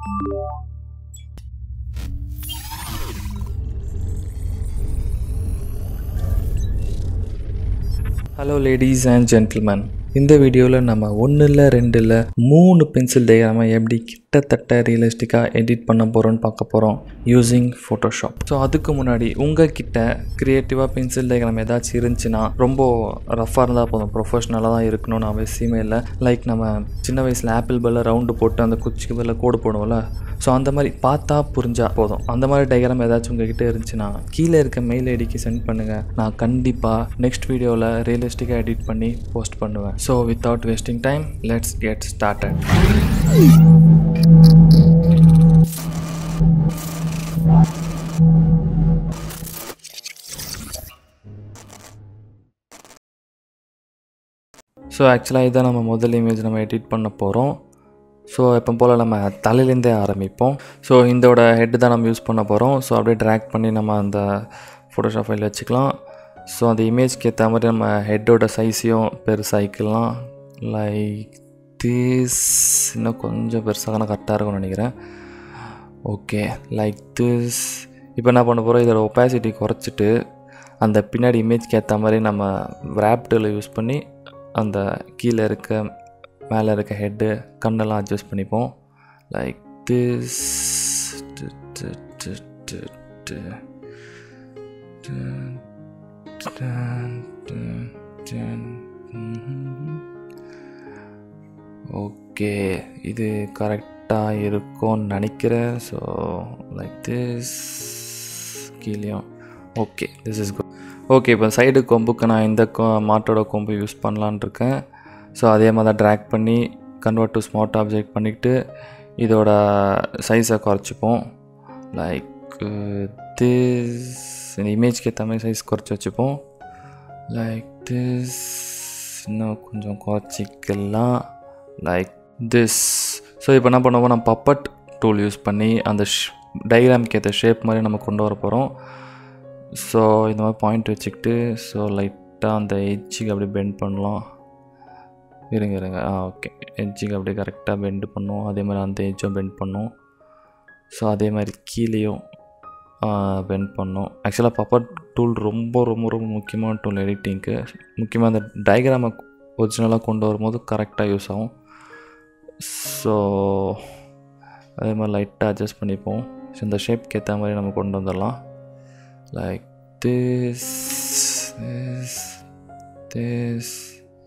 hello ladies and gentleman இந்த வீடியோவில் நம்ம ஒன்று இல்லை ரெண்டு இல்லை மூணு பென்சில் டயக்ராமை எப்படி கிட்டத்தட்ட ரியலிஸ்டிக்காக எடிட் பண்ண போகிறோம்னு பார்க்க போகிறோம் யூஸிங் ஃபோட்டோஷாப் ஸோ அதுக்கு முன்னாடி உங்கள் கிட்ட க்ரியேட்டிவாக பென்சில் டயக்ராம் ஏதாச்சும் இருந்துச்சுன்னா ரொம்ப ரஃப்பாக இருந்தால் போதும் ப்ரொஃபஷ்னலாக தான் இருக்கணும்னு அவசியமே இல்லை லைக் நம்ம சின்ன வயசில் ஆப்பிள் பல்ல ரவுண்டு போட்டு அந்த குச்சிக்கு பதில் கோடு போடுவோம்ல ஸோ அந்த மாதிரி பார்த்தா புரிஞ்சா போதும் அந்த மாதிரி டயக்ராம் ஏதாச்சும் உங்ககிட்ட இருந்துச்சுன்னா கீழே இருக்க மெயில் ஐடிக்கு சென்ட் பண்ணுங்கள் நான் கண்டிப்பாக நெக்ஸ்ட் வீடியோவில் ரியலிஸ்டிக்காக எடிட் பண்ணி போஸ்ட் பண்ணுவேன் so without wasting time let's get started so ஆக்சுவலாக இதான் நம்ம முதல் இமேஜ் நம்ம எடிட் பண்ண போகிறோம் ஸோ எப்போ போல் நம்ம தலையிலேருந்தே ஆரம்பிப்போம் ஸோ இதோட ஹெட்டு தான் நம்ம யூஸ் பண்ண போகிறோம் ஸோ அப்படியே ட்ராக் பண்ணி நம்ம அந்த ஃபோட்டோஷாப் ஃபைல் வச்சுக்கலாம் ஸோ அந்த இமேஜ்க்கு ஏற்ற மாதிரி நம்ம ஹெட்டோட சைஸையும் பெருசாகிக்கலாம் லைக் திஸ் இன்னும் கொஞ்சம் பெருசாக கரெக்டாக இருக்கும்னு நினைக்கிறேன் ஓகே லைக் திஸ் இப்போ என்ன பண்ண போகிறோம் இதோட ஒப்பாசிட்டி குறைச்சிட்டு அந்த பின்னாடி இமேஜ்க்கு ஏற்ற மாதிரி நம்ம ரேப்டில் யூஸ் பண்ணி அந்த கீழே இருக்க மேலே இருக்க ஹெட்டு கண்ணெல்லாம் அட்ஜஸ்ட் பண்ணிப்போம் லைக் திஸ் ஓகே இது கரெக்டாக இருக்கும்னு நினைக்கிறேன் ஸோ லைக் திஸ் கீழேயும் okay this is good okay இப்போ சைடு கொம்புக்கு நான் இந்த கொ மாட்டோட கொம்பு யூஸ் பண்ணலான் இருக்கேன் ஸோ அதே மாதிரி தான் ட்ராக் பண்ணி கன்வெர்ட் டு ஸ்மார்ட் ஆப்ஜெக்ட் பண்ணிக்கிட்டு இதோட சைஸை குறைச்சிப்போம் லைக் திஸ் இந்த இமேஜ்க்கு ஏற்ற மாதிரி சைஸ் குறைச்சி வச்சுப்போம் லைக் திஸ் இன்னும் கொஞ்சம் குறைச்சிக்கலாம் லைக் திஸ் ஸோ இப்போ என்ன பண்ணுவோம் நம்ம பப்பட் டூல் யூஸ் பண்ணி அந்த டைக்ராம்க்கு ஏற்ற ஷேப் மாதிரி நம்ம கொண்டு வர போகிறோம் ஸோ இந்த மாதிரி பாயிண்ட் வச்சுக்கிட்டு ஸோ லைட்டாக அந்த எட்ஜுக்கு அப்படி பெண்ட் பண்ணலாம் இருங்க இருங்க ஆ ஓகே எட்ஜுக்கு அப்படியே கரெக்டாக பெண்டு பண்ணும் அதே மாதிரி அந்த எட்ஜும் பெண்ட் பண்ணும் ஸோ அதே மாதிரி கீழேயும் பெண்ட் பண்ணோம் ஆக்சுவலாக பப்பர் டூல் ரொம்ப ரொம்ப ரொம்ப முக்கியமான டூல் எடிட்டிங்க்கு முக்கியமாக அந்த டயக்ராமை ஒரிஜினலாக கொண்டு வரும்போது கரெக்டாக யூஸ் ஆகும் ஸோ அதே மாதிரி லைட்டாக அட்ஜஸ்ட் பண்ணிப்போம் ஸோ இந்த ஷேப்க்கு ஏற்ற மாதிரி நம்ம கொண்டு வந்துடலாம் like this this this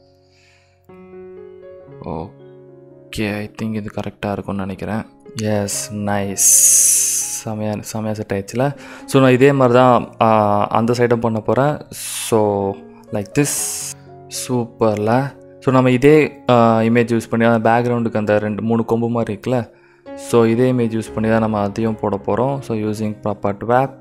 okay I think இது கரெக்டாக இருக்கும்னு நினைக்கிறேன் எஸ் நைஸ் செமையாக செமையாக செட் ஆயிடுச்சுல ஸோ நான் இதே மாதிரி தான் அந்த சைடும் பண்ண போகிறேன் ஸோ லைக் திஸ் சூப்பரில் ஸோ நம்ம இதே இமேஜ் யூஸ் பண்ணி அந்த பேக்ரவுண்டுக்கு அந்த ரெண்டு மூணு கொம்பு மாதிரி இருக்குல்ல ஸோ இதே இமேஜ் யூஸ் பண்ணி தான் நம்ம அதையும் போட போகிறோம் ஸோ யூஸிங் ப்ராப்பர்ட் வேப்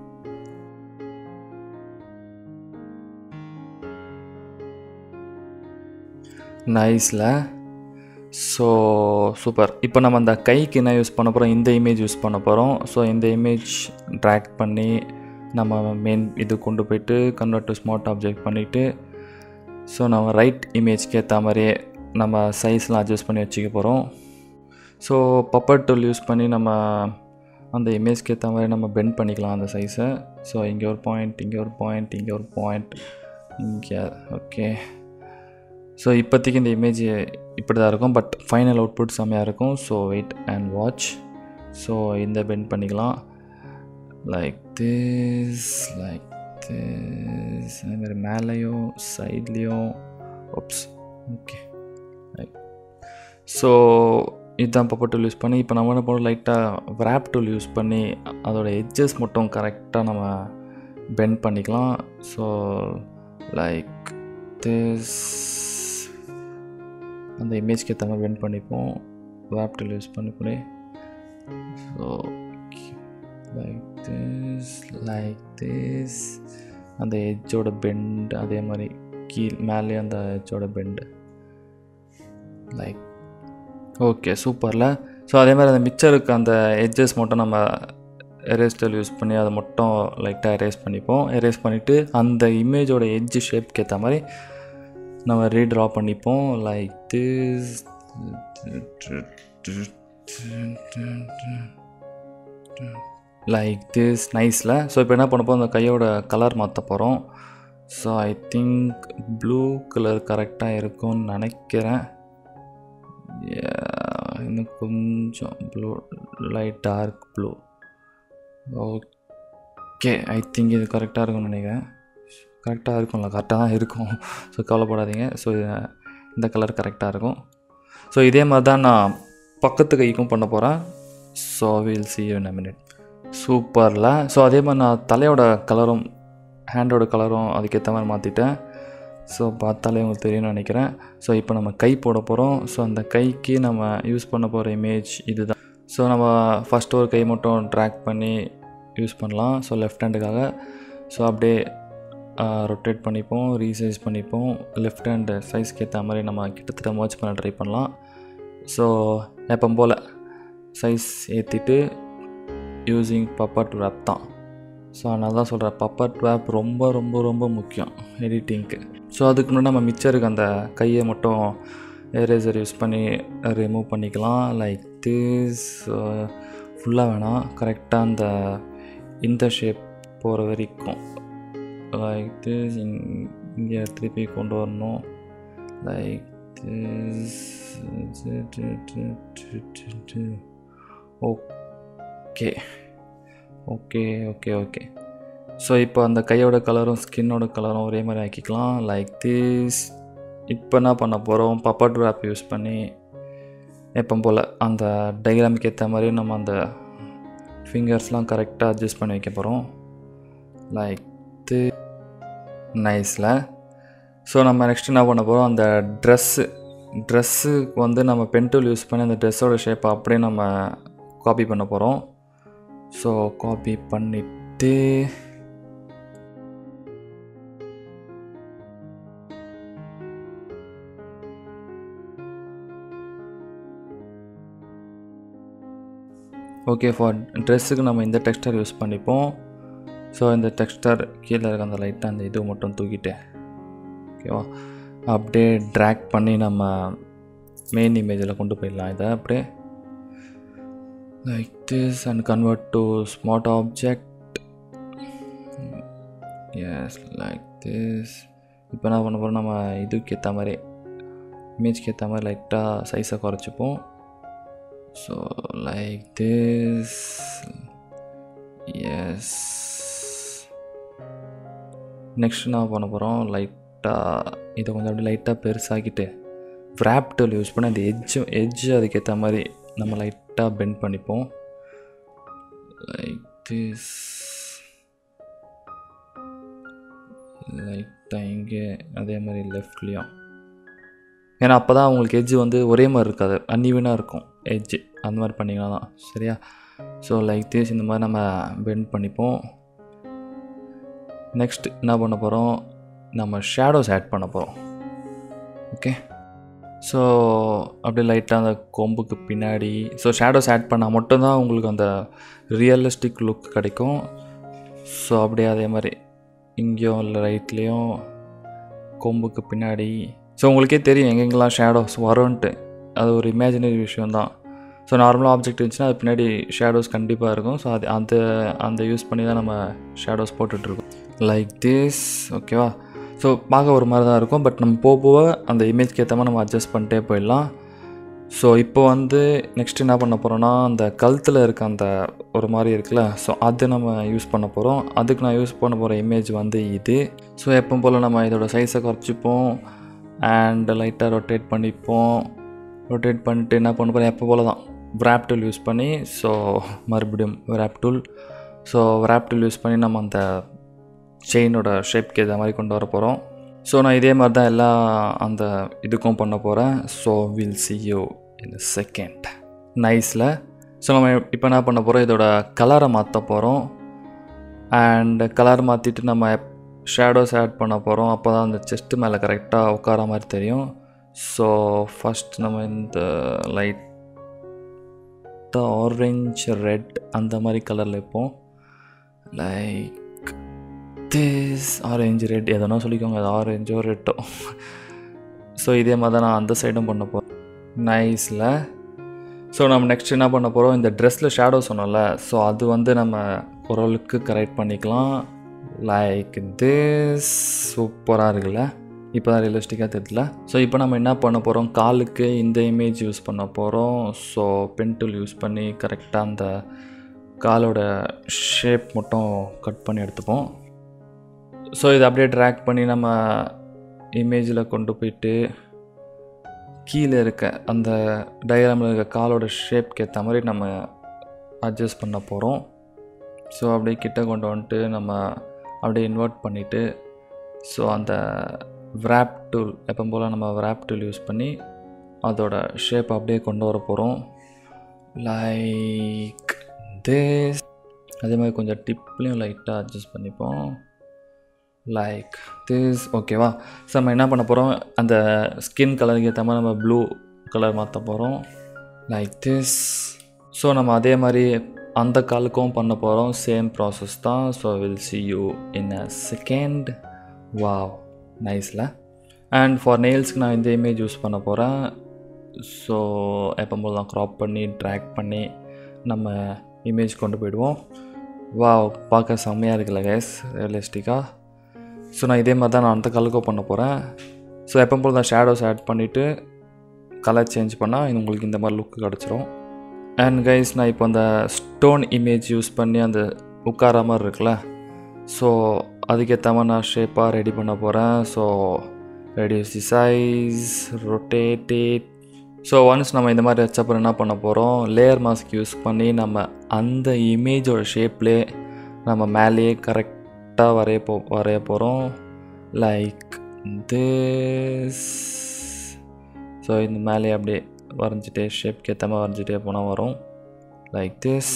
நைஸில் ஸோ சூப்பர் இப்போ நம்ம அந்த கைக்கு என்ன யூஸ் பண்ண போகிறோம் இந்த இமேஜ் யூஸ் பண்ண போகிறோம் ஸோ இந்த இமேஜ் ட்ராக் பண்ணி நம்ம மெயின் இது கொண்டு போயிட்டு கன்வெர்ட் டு ஸ்மார்ட் ஆப்ஜெக்ட் பண்ணிவிட்டு ஸோ நம்ம ரைட் இமேஜ்க்கு ஏற்ற மாதிரியே நம்ம சைஸ்லாம் அட்ஜஸ்ட் பண்ணி வச்சுக்க போகிறோம் ஸோ பப்பர் டூல் யூஸ் பண்ணி நம்ம அந்த இமேஜ்க்கு ஏற்ற மாதிரி நம்ம பெண்ட் பண்ணிக்கலாம் அந்த சைஸை ஸோ இங்கே ஒரு பாயிண்ட் இங்கே ஒரு பாயிண்ட் இங்கே ஒரு பாயிண்ட் இங்கே ஓகே ஸோ இப்போதைக்கு இந்த இமேஜ் இப்படி தான் இருக்கும் பட் ஃபைனல் அவுட்புட் செம்மையாக இருக்கும் so wait and watch so இந்த பெண்ட் பண்ணிக்கலாம் லைக் திஸ் லைக் திஸ் அதேமாதிரி மேலேயும் சைட்லேயும் ஒப்ஸ் ஓகே லைக் ஸோ இதுதான் பப்பர் டூல் யூஸ் பண்ணி இப்போ நம்ம என்ன பண்ணுறோம் லைட்டாக ரேப் டூல் யூஸ் பண்ணி அதோட எட்ஜஸ் மட்டும் கரெக்டாக நம்ம பெண்ட் பண்ணிக்கலாம் ஸோ லைக் திஸ் அந்த இமேஜ்க்கு ஏற்ற மாதிரி பெண்ட் பண்ணிப்போம் ரேப் டூல் யூஸ் பண்ணி பண்ணி so like this like this அந்த எட்ஜோட பெண்ட் அதே மாதிரி கீழ் மேலே அந்த எட்ஜோட பெண்டு லைக் ஓகே சூப்பரில் ஸோ அதே மாதிரி அந்த மிச்சருக்கு அந்த எட்ஜஸ் மட்டும் நம்ம எரேஸ்டல் யூஸ் பண்ணி அதை மட்டும் லைட்டாக எரேஸ் பண்ணிப்போம் எரேஸ் பண்ணிவிட்டு அந்த இமேஜோட எட்ஜ் ஷேப்க்கு ஏற்ற மாதிரி நம்ம ரீட்ரா பண்ணிப்போம் like this like this nicely so இப்போ என்ன பண்ண போகிறோம் அந்த கையோட கலர் மாற்ற போகிறோம் so I think blue colour கரெக்டாக இருக்கும்னு நினைக்கிறேன் Yeah, இன்னும் கொஞ்சம் blue light dark blue okay I think இது கரெக்டாக இருக்கும்னு நினைக்கிறேன் கரெக்டாக இருக்கும்ல கரெக்டாக தான் இருக்கும் ஸோ கவலைப்படாதீங்க ஸோ இந்த கலர் கரெக்டாக இருக்கும் ஸோ இதே மாதிரி தான் நான் பக்கத்து கைக்கும் பண்ண போகிறேன் so will see in a minute சூப்பரில் ஸோ அதே மாதிரி நான் தலையோட கலரும் ஹேண்டோட கலரும் அதுக்கேற்ற மாதிரி மாற்றிட்டேன் ஸோ பார்த்தாலே உங்களுக்கு தெரியும்னு நினைக்கிறேன் ஸோ இப்போ நம்ம கை போட போகிறோம் ஸோ அந்த கைக்கு நம்ம யூஸ் பண்ண போகிற இமேஜ் இதுதான் ஸோ நம்ம ஃபஸ்ட்டு ஒரு கை மட்டும் ட்ராக் பண்ணி யூஸ் பண்ணலாம் ஸோ லெஃப்ட் ஹேண்டுக்காக ஸோ அப்படியே ரொட்டேட் பண்ணிப்போம் ரீசைஸ் பண்ணிப்போம் லெஃப்ட் ஹேண்டு சைஸ்க்கு ஏற்ற மாதிரி நம்ம கிட்டத்தட்ட மர்ச் பண்ண ட்ரை பண்ணலாம் ஸோ எப்போ போல் சைஸ் ஏற்றிட்டு யூஸிங் பப்பட் வேப் தான் ஸோ அதனால தான் சொல்கிறேன் பப்பட் வேப் ரொம்ப ரொம்ப ரொம்ப முக்கியம் எடிட்டிங்க்கு ஸோ அதுக்கு முன்னாடி நம்ம மிச்சம் இருக்க அந்த கையை மட்டும் எரேசர் யூஸ் பண்ணி ரிமூவ் பண்ணிக்கலாம் லைக் திஸ் ஃபுல்லாக வேணாம் கரெக்டாக அந்த இந்த ஷேப் போகிற வரைக்கும் லைக் திஸ் இங்கே திருப்பி கொண்டு வரணும் like this okay okay okay okay so இப்போ அந்த கையோட கலரும் ஸ்கின்னோட கலரும் ஒரே மாதிரி ஆக்கிக்கலாம் லைக் திஸ் இப்போ என்ன பண்ண போகிறோம் பப்பட் ரேப் யூஸ் பண்ணி எப்போ போல் அந்த டைகிராமுக்கு ஏற்ற மாதிரி நம்ம அந்த ஃபிங்கர்ஸ்லாம் கரெக்டாக அட்ஜஸ்ட் பண்ணி வைக்க போகிறோம் லைக் தி நைஸில் ஸோ நம்ம நெக்ஸ்ட் என்ன பண்ண போகிறோம் அந்த ட்ரெஸ்ஸு ட்ரெஸ்ஸுக்கு வந்து நம்ம பென் டூல் யூஸ் பண்ணி அந்த ட்ரெஸ்ஸோட ஷேப்பை அப்படியே நம்ம காப்பி பண்ண போகிறோம் ஸோ காப்பி பண்ணிவிட்டு ஓகே ஃபார் ட்ரெஸ்ஸுக்கு நம்ம இந்த டெக்ஸ்டர் யூஸ் பண்ணிப்போம் ஸோ இந்த டெக்ஸ்டர் கீழே இருக்க அந்த லைட்டாக அந்த இது மட்டும் தூக்கிட்டு ஓகேவா அப்படியே ட்ராக் பண்ணி நம்ம மெயின் இமேஜில் கொண்டு போயிடலாம் இதை அப்படியே like this and convert to smart object yes like this இப்போ என்ன பண்ண போகிறோம் நம்ம இதுக்கு ஏற்ற மாதிரி இமேஜ்க்கு ஏற்ற மாதிரி லைட்டாக சைஸை குறைச்சிப்போம் so like this yes next என்ன பண்ண போகிறோம் லைட்டாக இதை கொஞ்சம் அப்படியே லைட்டாக பெருசாக்கிட்டு wrap tool யூஸ் பண்ணி அந்த எட்ஜு எட்ஜு அதுக்கேற்ற மாதிரி நம்ம லைட்டாக பெண்ட் பண்ணிப்போம் லைக் திஸ் லைட்டாக இங்கே அதே மாதிரி லெஃப்ட்லேயும் ஏன்னா அப்போ தான் உங்களுக்கு எட்ஜு வந்து ஒரே மாதிரி இருக்காது அன்இவனாக இருக்கும் எட்ஜு அந்த மாதிரி பண்ணிங்கன்னா தான் சரியா ஸோ லைக் திஸ் இந்த மாதிரி நம்ம பெண்ட் பண்ணிப்போம் நெக்ஸ்ட் என்ன பண்ண போகிறோம் நம்ம ஷேடோஸ் ஆட் பண்ண போகிறோம் ஓகே ஸோ அப்படியே லைட்டாக அந்த கொம்புக்கு பின்னாடி ஸோ ஷேடோஸ் ஆட் பண்ணால் மட்டும்தான் உங்களுக்கு அந்த ரியலிஸ்டிக் லுக் கிடைக்கும் ஸோ அப்படியே அதே மாதிரி இங்கேயும் இல்லை ரைட்லேயும் கொம்புக்கு பின்னாடி ஸோ உங்களுக்கே தெரியும் எங்கெங்கெல்லாம் ஷேடோஸ் வரும்ன்ட்டு அது ஒரு இமேஜினரி விஷயந்தான் ஸோ நார்மலாக ஆப்ஜெக்ட் இருந்துச்சுன்னா அது பின்னாடி ஷேடோஸ் கண்டிப்பாக இருக்கும் ஸோ அது அந்த அந்த யூஸ் பண்ணி தான் நம்ம ஷேடோஸ் போட்டுட்ருக்கோம் லைக் திஸ் ஓகேவா ஸோ பார்க்க ஒரு மாதிரி தான் இருக்கும் பட் நம்ம போக போக அந்த இமேஜ்க்கு ஏற்ற மாதிரி நம்ம அட்ஜஸ்ட் பண்ணிட்டே போயிடலாம் ஸோ இப்போ வந்து நெக்ஸ்ட் என்ன பண்ண போகிறோன்னா அந்த கழுத்தில் இருக்க அந்த ஒரு மாதிரி இருக்குல்ல ஸோ அது நம்ம யூஸ் பண்ண போகிறோம் அதுக்கு நான் யூஸ் பண்ண போகிற இமேஜ் வந்து இது ஸோ எப்போ போல் நம்ம இதோட சைஸை குறைச்சிப்போம் அண்ட் லைட்டாக ரொட்டேட் பண்ணிப்போம் ரொட்டேட் பண்ணிட்டு என்ன பண்ண போகிறோம் எப்போ போல் தான் wrap tool யூஸ் பண்ணி ஸோ மறுபடியும் wrap tool so wrap tool use பண்ணி நம்ம அந்த செயினோட ஷேப்க்கு ஏற்ற மாதிரி கொண்டு வர போகிறோம் ஸோ நான் இதே மாதிரி தான் எல்லா அந்த இதுக்கும் பண்ண போகிறேன் so will see you in second nicely so நம்ம இப்போ என்ன பண்ண போகிறோம் இதோட கலரை மாற்ற போகிறோம் அண்ட் கலர் மாற்றிட்டு நம்ம ஷேடோஸ் ஆட் பண்ண போகிறோம் அப்போ தான் அந்த செஸ்ட்டு மேலே கரெக்டாக உட்கார மாதிரி தெரியும் ஸோ ஃபஸ்ட் நம்ம இந்த லைட்டாக ஆரஞ்ச் ரெட் அந்த மாதிரி கலரில் வைப்போம் லைக் திஸ் ஆரஞ்சு ரெட் எதனா சொல்லிக்கோங்க அது ஆரஞ்சோ ரெட்டோ ஸோ இதே மாதிரி தான் நான் அந்த சைடும் பண்ண போகிறேன் நைஸில் ஸோ நம்ம நெக்ஸ்ட் என்ன பண்ண போகிறோம் இந்த ட்ரெஸ்ஸில் ஷேடோ சொன்னோம்ல ஸோ அது வந்து நம்ம ஓரளவுக்கு கரெக்ட் பண்ணிக்கலாம் லைக் திஸ் சூப்பராக இருக்குல்ல இப்போ தான் ரியலிஸ்டிக்காக தெரியல ஸோ இப்போ நம்ம என்ன பண்ண போகிறோம் காலுக்கு இந்த இமேஜ் யூஸ் பண்ண போகிறோம் ஸோ பென் டூல் யூஸ் பண்ணி கரெக்டாக அந்த காலோட ஷேப் மட்டும் கட் பண்ணி எடுத்துப்போம் ஸோ இதை அப்படியே ட்ராக் பண்ணி நம்ம இமேஜில் கொண்டு போயிட்டு கீழே இருக்க அந்த டயக்ராமில் இருக்க காலோட ஷேப்க்கு ஏற்ற மாதிரி நம்ம அட்ஜஸ்ட் பண்ண போகிறோம் ஸோ அப்படியே கிட்ட கொண்டு வந்துட்டு நம்ம அப்படியே இன்வெர்ட் பண்ணிவிட்டு ஸோ அந்த wrap டூல் எப்போ போல் நம்ம wrap டூல் யூஸ் பண்ணி அதோட ஷேப் அப்படியே கொண்டு வர போகிறோம் லைக் this அதே மாதிரி கொஞ்சம் டிப்லையும் லைட்டாக அட்ஜஸ்ட் பண்ணிப்போம் லைக் திஸ் ஓகேவா ஸோ நம்ம என்ன பண்ண போகிறோம் அந்த ஸ்கின் கலருக்கு ஏற்ற மாதிரி நம்ம ப்ளூ கலர் மாற்ற போகிறோம் லைக் திஸ் ஸோ நம்ம அதே மாதிரி அந்த காலுக்கும் பண்ண போகிறோம் சேம் ப்ராசஸ் தான் so will see you in a second wow nicely and for நெயில்ஸ்க்கு நான் இந்த இமேஜ் யூஸ் பண்ண போகிறேன் ஸோ எப்போ போல் தான் க்ராப் பண்ணி ட்ராக் பண்ணி நம்ம இமேஜ் கொண்டு போயிடுவோம் வாவ் பார்க்க செம்மையாக இருக்குல்ல கேஸ் ரியலிஸ்டிக்காக ஸோ நான் இதே மாதிரி தான் நான் அந்த கலருக்கும் பண்ண போகிறேன் ஸோ எப்போ போல் தான் ஷேடோஸ் ஆட் பண்ணிவிட்டு கலர் சேஞ்ச் பண்ணால் உங்களுக்கு இந்த மாதிரி லுக் கிடச்சிரும் அண்ட் கைஸ் நான் இப்போ அந்த ஸ்டோன் இமேஜ் யூஸ் பண்ணி அந்த உட்கார மாதிரி இருக்குல்ல ஸோ அதுக்கேற்ற மாதிரி நான் ஷேப்பாக ரெடி பண்ண போகிறேன் so reduce the size rotated so once நம்ம இந்த மாதிரி வச்சப்பறம் என்ன பண்ண போகிறோம் லேயர் மாஸ்க் யூஸ் பண்ணி நம்ம அந்த இமேஜோட ஷேப்லேயே நம்ம மேலேயே கரெக்டாக வரைய போ வரைய போகிறோம் லைக் திஸ் ஸோ இந்த மேலே அப்படியே வரைஞ்சிட்டே ஷேப்க்கு ஏற்ற மாதிரி வரைஞ்சிட்டே போனால் வரும் like this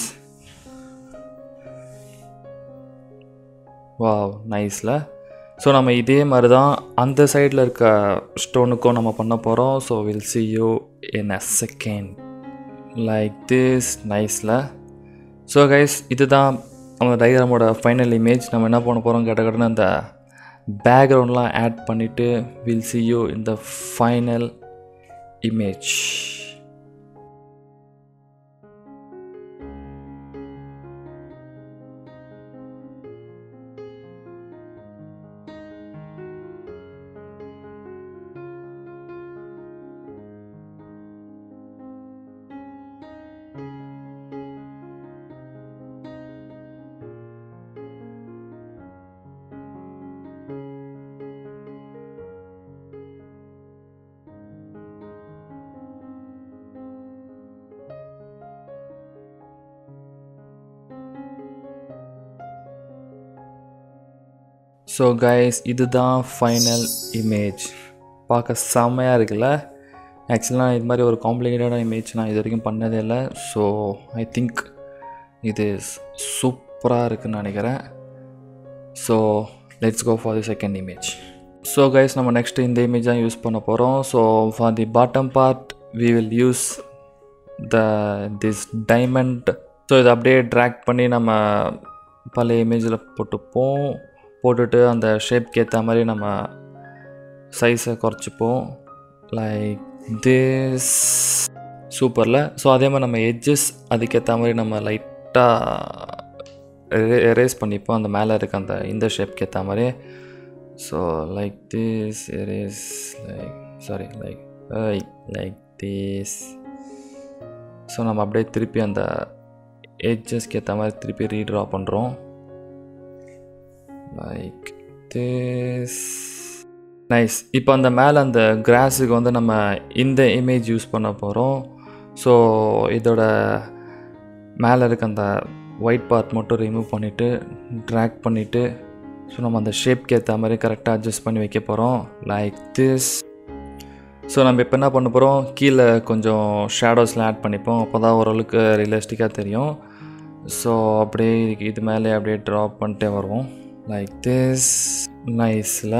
wow nicely so நம்ம இதே மாதிரி தான் அந்த சைடில் இருக்க ஸ்டோனுக்கும் நம்ம பண்ண போகிறோம் so will see you in a second like this nicely so guys இதுதான் நம்ம டயக்ராமோட ஃபைனல் இமேஜ் நம்ம என்ன பண்ண போகிறோம் கேட்ட கடன்னு அந்த பேக்ரவுண்ட்லாம் ஆட் பண்ணிவிட்டு will see you in the final image so guys இதுதான் ஃபைனல் இமேஜ் பார்க்க செம்மையாக இருக்குல்ல ஆக்சுவலாக இது மாதிரி ஒரு காம்ப்ளிகேட்டடான இமேஜ் நான் இது வரைக்கும் பண்ணதே இல்லை ஸோ ஐ திங்க் இது சூப்பராக இருக்குன்னு நினைக்கிறேன் so let's go for the second image so guys நம்ம நெக்ஸ்ட் இந்த இமேஜ் தான் யூஸ் பண்ண போகிறோம் so for the bottom part we will use the this diamond so இதை அப்படியே ட்ராக் பண்ணி நம்ம பழைய இமேஜில் போட்டுப்போம் போட்டுட்டு அந்த ஷேப்க்கு ஏற்ற மாதிரி நம்ம சைஸை குறைச்சிப்போம் லைக் திஸ் சூப்பரில் ஸோ அதே மாதிரி நம்ம எட்ஜஸ் அதுக்கேற்ற மாதிரி நம்ம லைட்டாக எரேஸ் பண்ணிப்போம் அந்த மேலே இருக்க அந்த இந்த ஷேப்க்கு ஏற்ற மாதிரி so like this erase like sorry like like this so நம்ம அப்படியே திருப்பி அந்த எட்ஜஸ்க்கு ஏற்ற மாதிரி திருப்பி ரீட்ரா பண்ணுறோம் லைக் திஸ் நைஸ் இப்போ அந்த மேலே அந்த கிராஸுக்கு வந்து நம்ம இந்த இமேஜ் யூஸ் பண்ண போகிறோம் ஸோ இதோட மேலே இருக்க அந்த ஒயிட் பார்ட் மட்டும் ரிமூவ் பண்ணிவிட்டு ட்ராக் பண்ணிவிட்டு ஸோ நம்ம அந்த ஷேப்க்கு ஏற்ற மாதிரி கரெக்டாக அட்ஜஸ்ட் பண்ணி வைக்க போகிறோம் லைக் திஸ் ஸோ நம்ம இப்போ என்ன பண்ண போகிறோம் கீழே கொஞ்சம் ஷேடோஸ்லாம் ஆட் பண்ணிப்போம் அப்போ தான் ஓரளவுக்கு ரியலிஸ்டிக்காக தெரியும் ஸோ அப்படியே இது மேலே அப்படியே ட்ராப் பண்ணிட்டே வருவோம் லைக் திஸ் நைஸில்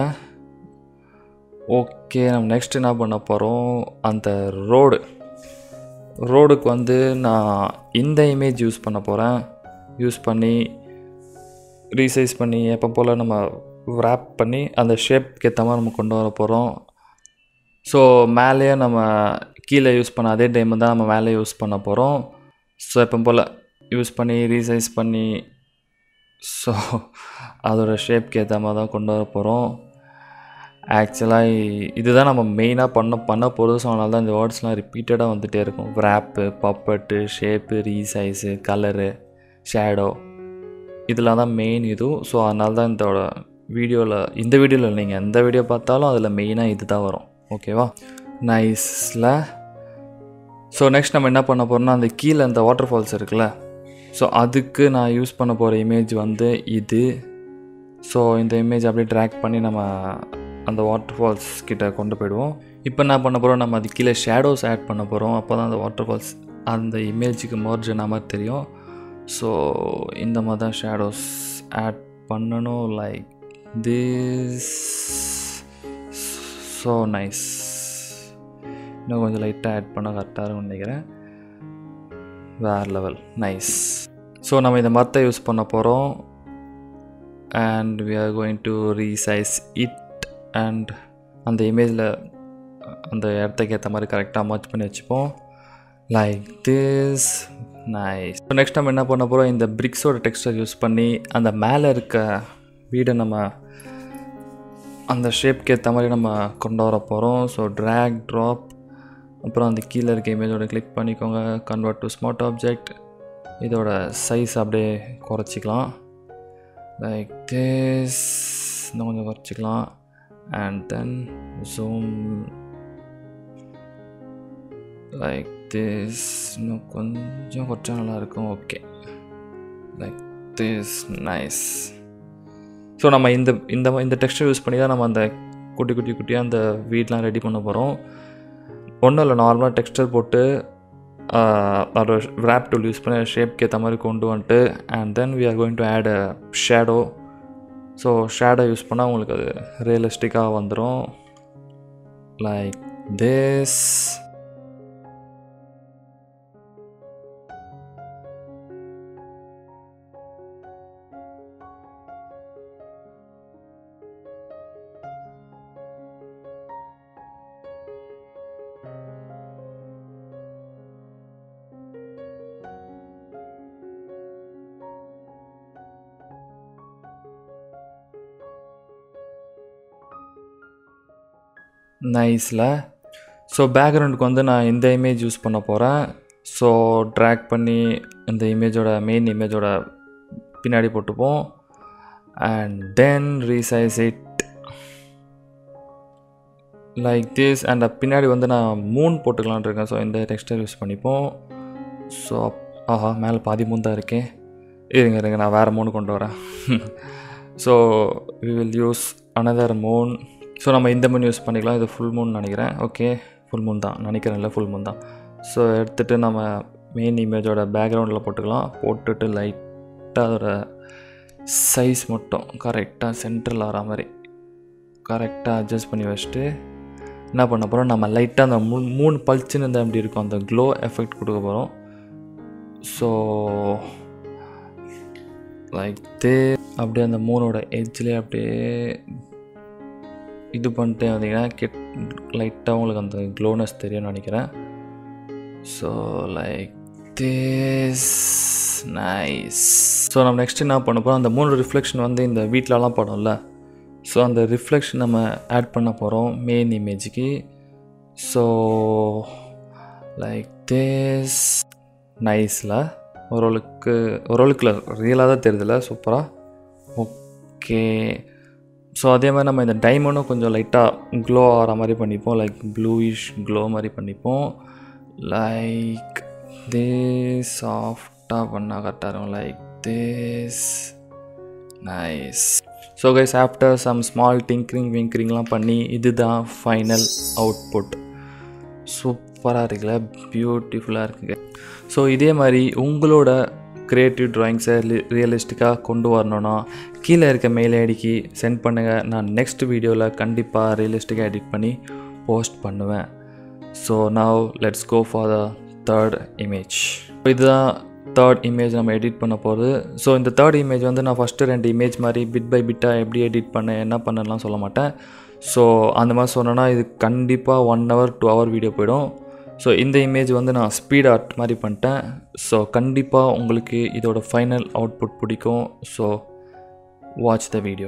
ஓகே நம்ம நெக்ஸ்ட் என்ன பண்ண போகிறோம் அந்த ரோடு ரோடுக்கு வந்து நான் இந்த இமேஜ் யூஸ் பண்ண போகிறேன் யூஸ் பண்ணி ரீசைஸ் பண்ணி எப்போ போல் நம்ம wrap பண்ணி அந்த ஷேப்க்கு ஏற்ற மாதிரி நம்ம கொண்டு வர போகிறோம் ஸோ மேலேயே நம்ம கீழே யூஸ் பண்ண அதே டைம் தான் நம்ம மேலே யூஸ் பண்ண போகிறோம் ஸோ எப்போ போல் யூஸ் பண்ணி ரீசைஸ் பண்ணி ஸோ அதோட ஷேப்க்கு ஏற்ற மாதிரி தான் கொண்டு வர போகிறோம் ஆக்சுவலாக இதுதான் நம்ம மெயினாக பண்ண பண்ண போகிறது ஸோ அதனால தான் இந்த வேர்ட்ஸ்லாம் ரிப்பீட்டடாக வந்துகிட்டே இருக்கும் wrap puppet shape resize colour shadow இதெல்லாம் தான் மெயின் இது ஸோ அதனால தான் இதோட வீடியோவில் இந்த வீடியோவில் நீங்கள் எந்த வீடியோ பார்த்தாலும் அதில் மெயினாக இது தான் வரும் ஓகேவா நைஸில் ஸோ நெக்ஸ்ட் நம்ம என்ன பண்ண போகிறோம்னா அந்த கீழே அந்த வாட்டர் ஃபால்ஸ் இருக்குல்ல ஸோ அதுக்கு நான் யூஸ் பண்ண போகிற இமேஜ் வந்து இது ஸோ இந்த இமேஜ் அப்படியே ட்ராக் பண்ணி நம்ம அந்த வாட்டர் ஃபால்ஸ் கிட்ட கொண்டு போயிடுவோம் இப்போ என்ன பண்ண போகிறோம் நம்ம அது கீழே ஷேடோஸ் ஆட் பண்ண போகிறோம் அப்போ தான் அந்த வாட்டர் ஃபால்ஸ் அந்த இமேஜுக்கு மர்ஜ் ஆன மாதிரி தெரியும் ஸோ இந்த மாதிரி தான் ஷேடோஸ் ஆட் பண்ணணும் லைக் திஸ் ஸோ நைஸ் இன்னும் கொஞ்சம் லைட்டாக ஆட் பண்ண கரெக்டாக இருக்கும்னு நினைக்கிறேன் வேறு லெவல் நைஸ் ஸோ நம்ம இந்த மரத்தை யூஸ் பண்ண போகிறோம் and we are going to resize it and அந்த இமேஜில் அந்த இடத்துக்கு ஏற்ற மாதிரி கரெக்டாக மர்ச் பண்ணி வச்சுப்போம் like this nice so next நம்ம என்ன பண்ண போகிறோம் இந்த பிரிக்ஸோட டெக்ஸ்டர் யூஸ் பண்ணி அந்த மேலே இருக்க வீடை நம்ம அந்த ஷேப்க்கு ஏற்ற மாதிரி நம்ம கொண்டு வர போகிறோம் ஸோ ட்ராக் ட்ராப் அப்புறம் அந்த கீழே இருக்க இமேஜோட கிளிக் பண்ணிக்கோங்க கன்வெர்ட் டு ஸ்மார்ட் ஆப்ஜெக்ட் இதோட சைஸ் அப்படியே குறைச்சிக்கலாம் லைக் திஸ் இன்னும் கொஞ்சம் குறைச்சிக்கலாம் and then zoom like this இன்னும் கொஞ்சம் குறைச்சா நல்லாயிருக்கும் okay like this nice so நம்ம இந்த இந்த இந்த டெக்ஸ்டர் யூஸ் பண்ணி தான் நம்ம அந்த குட்டி குட்டி குட்டியாக அந்த வீட்லாம் ரெடி பண்ண போகிறோம் ஒன்றும் இல்லை நார்மலாக டெக்ஸ்டர் போட்டு அதோட ரேப் டூல் யூஸ் பண்ணி ஷேப்க்கு ஏற்ற மாதிரி கொண்டு வந்துட்டு and then we are going to add a shadow so shadow use பண்ணால் உங்களுக்கு அது ரியலிஸ்டிக்காக வந்துடும் லைக் திஸ் நைஸில் ஸோ பேக்ரவுண்டுக்கு வந்து நான் இந்த இமேஜ் யூஸ் பண்ண போகிறேன் ஸோ ட்ராக் பண்ணி இந்த இமேஜோட மெயின் இமேஜோட பின்னாடி போட்டுப்போம் and then resize it like this and பின்னாடி வந்து நான் மூன் போட்டுக்கலான் இருக்கேன் ஸோ இந்த டெக்ஸ்டர் யூஸ் பண்ணிப்போம் ஸோ ஆஹா மேலே பாதி மூன் தான் இருக்கேன் இருங்க இருங்க நான் வேறு மூணு கொண்டு வரேன் so we will use another moon so நம்ம இந்த மூன் யூஸ் பண்ணிக்கலாம் இது ஃபுல் மூன் நினைக்கிறேன் ஓகே ஃபுல் மூன் தான் நினைக்கிறேன் இல்லை ஃபுல் மூன் தான் ஸோ எடுத்துகிட்டு நம்ம மெயின் இமேஜோட பேக்ரவுண்டில் போட்டுக்கலாம் போட்டுட்டு லைட்டாக அதோட சைஸ் மட்டும் கரெக்டாக சென்ட்ரல் ஆகிற மாதிரி கரெக்டாக அட்ஜஸ்ட் பண்ணி வச்சுட்டு என்ன பண்ண போகிறோம் நம்ம லைட்டாக அந்த மூணு மூணு பல்ச்சுன்னு இருந்தால் எப்படி இருக்கும் அந்த க்ளோ எஃபெக்ட் கொடுக்க போகிறோம் ஸோ லைக் தே அப்படியே அந்த மூணோட எட்ஜ்லேயே அப்படியே இது பண்ணிட்டே வந்தீங்கன்னா கெட் லைட்டாக உங்களுக்கு அந்த க்ளோனஸ் தெரியும்னு நினைக்கிறேன் so like this nice so நம்ம நெக்ஸ்ட் என்ன பண்ண போகிறோம் அந்த மூணு ரிஃப்ளெக்ஷன் வந்து இந்த வீட்டிலலாம் படம்ல ஸோ அந்த ரிஃப்ளெக்ஷன் நம்ம ஆட் பண்ண போகிறோம் மெயின் இமேஜுக்கு ஸோ லைக் திஸ் நைஸில் ஓரளவுக்கு ஓரளவுக்கு ரியலாக தான் தெரியுதுல சூப்பராக ஓகே ஸோ அதே மாதிரி நம்ம இந்த டைமண்டும் கொஞ்சம் லைட்டாக க்ளோ ஆகிற மாதிரி பண்ணிப்போம் லைக் ப்ளூயிஷ் க்ளோ மாதிரி பண்ணிப்போம் லைக் திஸ் சாஃப்டாக பண்ணால் கரெக்டாக இருக்கும் like this nice so guys after some small tinkering விங்க்ரிங்லாம் பண்ணி இதுதான் ஃபைனல் அவுட்புட் சூப்பராக இருக்குல்ல பியூட்டிஃபுல்லாக இருக்குங்க ஸோ இதே மாதிரி உங்களோட க்ரியேட்டிவ் ட்ராயிங்ஸை ரியலிஸ்டிக்காக கொண்டு வரணுன்னா கீழே இருக்க மெயில் ஐடிக்கு சென்ட் பண்ணுங்கள் நான் நெக்ஸ்ட் வீடியோவில் கண்டிப்பாக ரியலிஸ்டிக்காக எடிட் பண்ணி போஸ்ட் பண்ணுவேன் so now let's go for the third image இதுதான் தேர்ட் இமேஜ் நம்ம எடிட் பண்ண போகிறது ஸோ இந்த தேர்ட் இமேஜ் வந்து நான் ஃபஸ்ட்டு ரெண்டு இமேஜ் மாதிரி பிட் பை பிட்டாக எப்படி எடிட் பண்ண என்ன பண்ணலாம் சொல்ல மாட்டேன் ஸோ அந்த மாதிரி சொன்னேன்னா இது கண்டிப்பாக one hour two hour video போயிடும் ஸோ இந்த இமேஜ் வந்து நான் ஸ்பீட் ஆர்ட் மாதிரி பண்ணிட்டேன் ஸோ கண்டிப்பாக உங்களுக்கு இதோட ஃபைனல் அவுட்புட் பிடிக்கும் so watch the video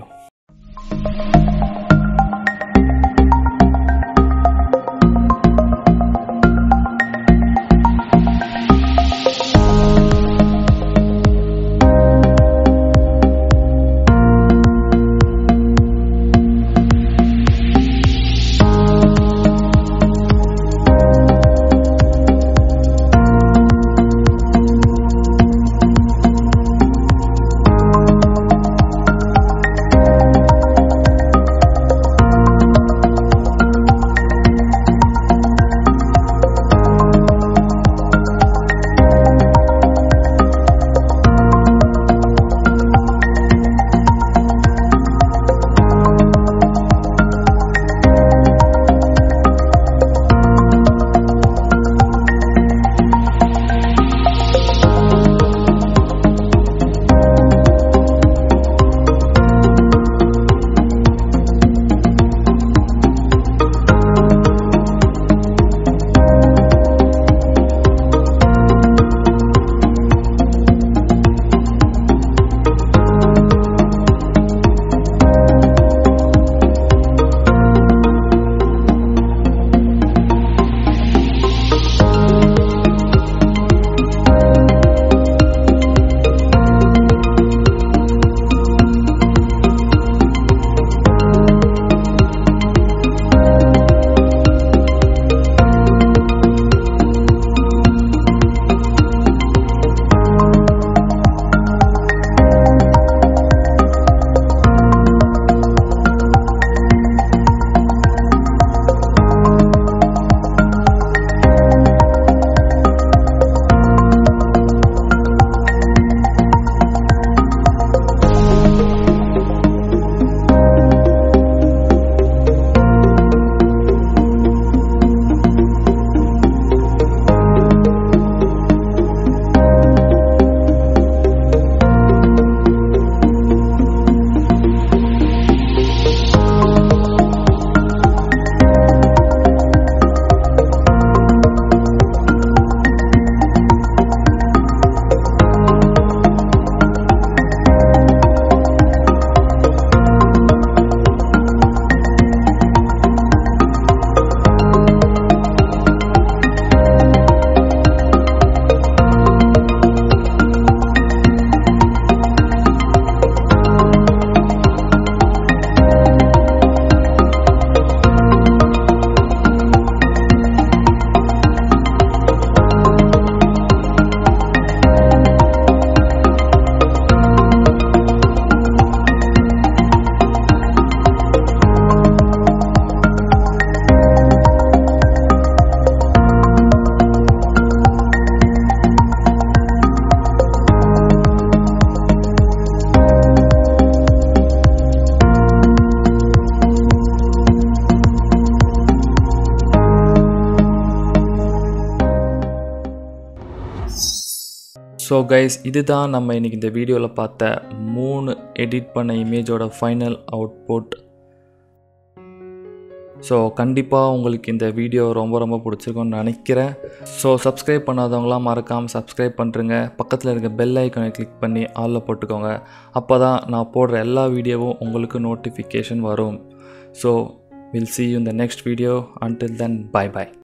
so guys இதுதான் நம்ம இன்றைக்கி இந்த வீடியோவில் பார்த்த மூணு எடிட் பண்ண இமேஜோட ஃபைனல் அவுட்புட் ஸோ கண்டிப்பாக உங்களுக்கு இந்த வீடியோ ரொம்ப ரொம்ப பிடிச்சிருக்கும்னு நினைக்கிறேன் ஸோ சப்ஸ்கிரைப் பண்ணாதவங்களாம் மறக்காமல் சப்ஸ்கிரைப் பண்ணுறங்க பக்கத்தில் இருக்க பெல் ஐக்கனை கிளிக் பண்ணி ஆளில் போட்டுக்கோங்க அப்போ தான் நான் போடுற எல்லா வீடியோவும் உங்களுக்கு நோட்டிஃபிகேஷன் வரும் so will see you in the next video until then bye bye